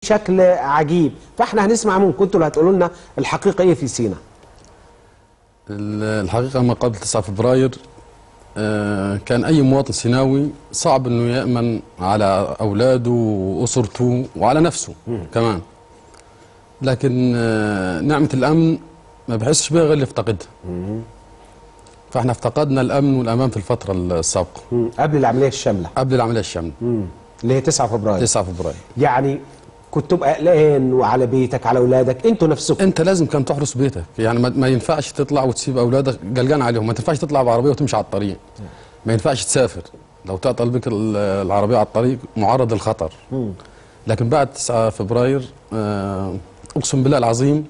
بشكل عجيب فاحنا هنسمع منكم انتوا اللي هتقولوا لنا الحقيقه ايه في سينا ال- الحقيقة ما قبل 9 فبراير آه، كان أي مواطن سيناوي صعب أنه يأمن على أولاده وأسرته وعلى نفسه كمان لكن آه، نعمة الأمن ما بحسش بها غير اللي افتقدها فاحنا افتقدنا الأمن والأمان في الفترة السابقة مم. قبل العمليه الشامله قبل العملية الشاملة مم. اللي هي 9 فبراير 9 فبراير يعني كنت تبقى قلقان وعلى بيتك على اولادك انتوا نفسكم انت لازم كان تحرس بيتك يعني ما, ما ينفعش تطلع وتسيب اولادك قلقان عليهم ما تنفعش تطلع بعربيه وتمشي على الطريق ما ينفعش تسافر لو تعطل بك ال- العربيه على الطريق معرض للخطر لكن بعد 9 فبراير آه، اقسم بالله العظيم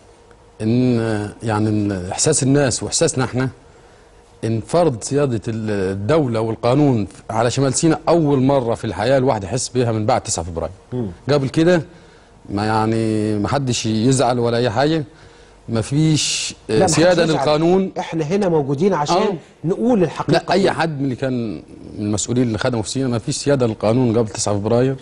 ان آه، يعني إن احساس الناس واحساسنا احنا ان فرض سياده ال- الدوله والقانون على شمال سيناء اول مره في الحياه الواحد يحس بها من بعد 9 فبراير قبل كده ما يعني ما حدش يزعل ولا اي حاجه ما فيش لا، ما سياده حدش يزعل. للقانون احنا هنا موجودين عشان آه. نقول الحقيقه لا اي حد من اللي كان من المسؤولين اللي خدموا في سينا ما فيش سياده للقانون قبل 9 فبراير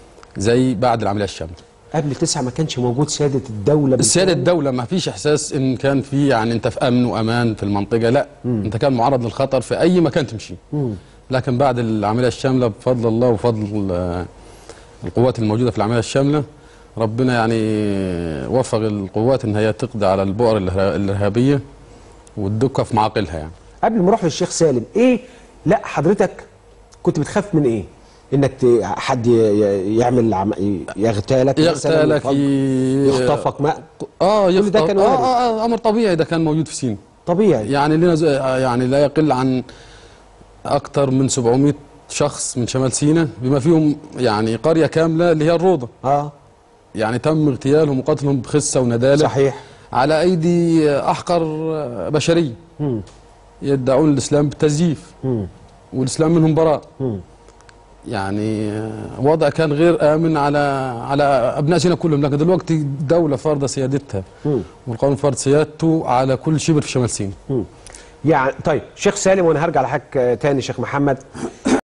زي بعد العمليه الشامله قبل تسعة ما كانش موجود سياده الدوله السياده بالكامل. الدوله ما فيش احساس ان كان في يعني انت في امن وامان في المنطقه لا انت كان معرض للخطر في اي مكان تمشي لكن بعد العمليه الشامله بفضل الله وفضل آه، القوات الموجوده في العمليه الشامله ربنا يعني وفق القوات ان هي تقضي على البؤر الإرها- الارهابيه وتدك في معاقلها يعني قبل ما اروح للشيخ سالم ايه لا حضرتك كنت بتخاف من ايه انك ت- حد ي- ي- يعمل عم... ي- يغتالك مثلاً يغتالك ويفض- ي- يخطفك ما اه كل يخطف ده كان آه, وارد. آه, اه امر طبيعي ده كان موجود في سينا طبيعي يعني لنا ز- يعني لا يقل عن اكثر من 700 شخص من شمال سيناء بما فيهم يعني قريه كامله اللي هي الروضه اه يعني تم اغتيالهم وقتلهم بخسه ونداله صحيح على ايدي احقر بشريه مم. يدعون الاسلام بالتزييف مم. والاسلام منهم براء مم. يعني وضع كان غير امن على على ابناء سيناء كلهم لكن دلوقتي الدوله فرض سيادتها مم. والقانون فرض سيادته على كل شبر في شمال سيناء مم. يعني طيب شيخ سالم وانا هرجع لحضرتك آه، تاني شيخ محمد